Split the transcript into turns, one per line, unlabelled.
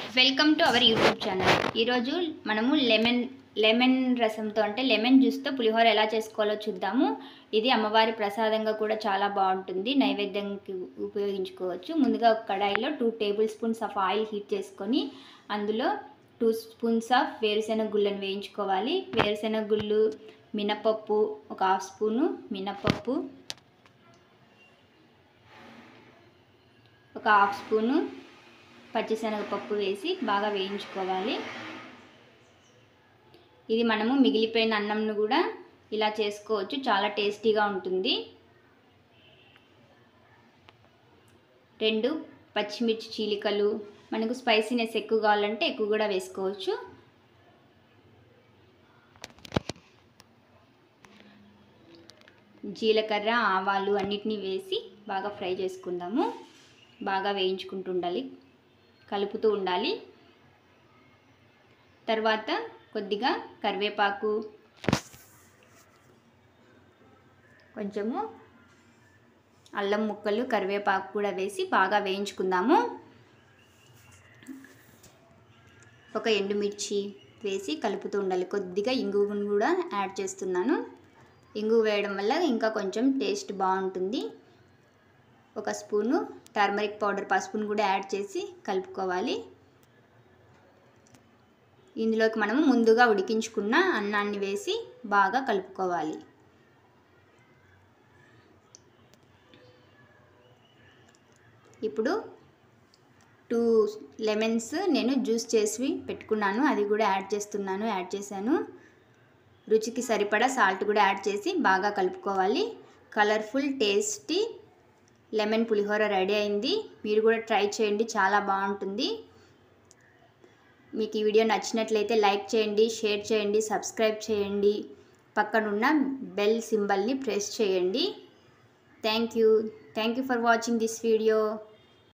welcome to our YouTube channel ఈరోజు మనము lemon lemon రసంతో అంటే లెమన్ జ్యూస్తో పులిహోర ఎలా చేసుకోవాలో చూద్దాము ఇది అమ్మవారి ప్రసాదంగా కూడా చాలా బాగుంటుంది నైవేద్యంకి ఉపయోగించుకోవచ్చు ముందుగా ఒక కడాయిలో two tablespoons of oil heat చేసుకొని అందులో టూ స్పూన్స్ ఆఫ్ వేరుశెనగ గుళ్ళను వేయించుకోవాలి వేరుశెనగ గుళ్ళు మినపప్పు ఒక హాఫ్ స్పూను మినపప్పు ఒక హాఫ్ స్పూను పచ్చిశనగపప్పు వేసి బాగా వేయించుకోవాలి ఇది మనము మిగిలిపోయిన అన్నంను కూడా ఇలా చేసుకోవచ్చు చాలా టేస్టీగా ఉంటుంది రెండు పచ్చిమిర్చి చీలికలు మనకు స్పైసీనెస్ ఎక్కువ కావాలంటే ఎక్కువ కూడా వేసుకోవచ్చు జీలకర్ర ఆవాలు అన్నిటినీ వేసి బాగా ఫ్రై చేసుకుందాము బాగా వేయించుకుంటూ ఉండాలి కలుపుతూ ఉండాలి తర్వాత కొద్దిగా కరివేపాకు కొంచెము అల్లం ముక్కలు కరివేపాకు కూడా వేసి బాగా వేయించుకుందాము ఒక ఎండుమిర్చి వేసి కలుపుతూ ఉండాలి కొద్దిగా ఇంగువను కూడా యాడ్ చేస్తున్నాను ఇంగువ వేయడం వల్ల ఇంకా కొంచెం టేస్ట్ బాగుంటుంది ఒక స్పూను టర్మరిక్ పౌడర్ పసుపును కూడా యాడ్ చేసి కలుపుకోవాలి ఇందులోకి మనము ముందుగా ఉడికించుకున్న అన్నాన్ని వేసి బాగా కలుపుకోవాలి ఇప్పుడు టూ లెమన్స్ నేను జ్యూస్ చేసి పెట్టుకున్నాను అది కూడా యాడ్ చేస్తున్నాను యాడ్ చేశాను రుచికి సరిపడా సాల్ట్ కూడా యాడ్ చేసి బాగా కలుపుకోవాలి colourful tasty lemon pulihora ready అయింది మీరు కూడా ట్రై చేయండి చాలా బాగుంటుంది మీకు ఈ వీడియో నచ్చినట్లయితే లైక్ చేయండి షేర్ చేయండి సబ్స్క్రైబ్ చేయండి పక్కనున్న బెల్ సింబల్ని ప్రెస్ చేయండి thank you thank you for watching this video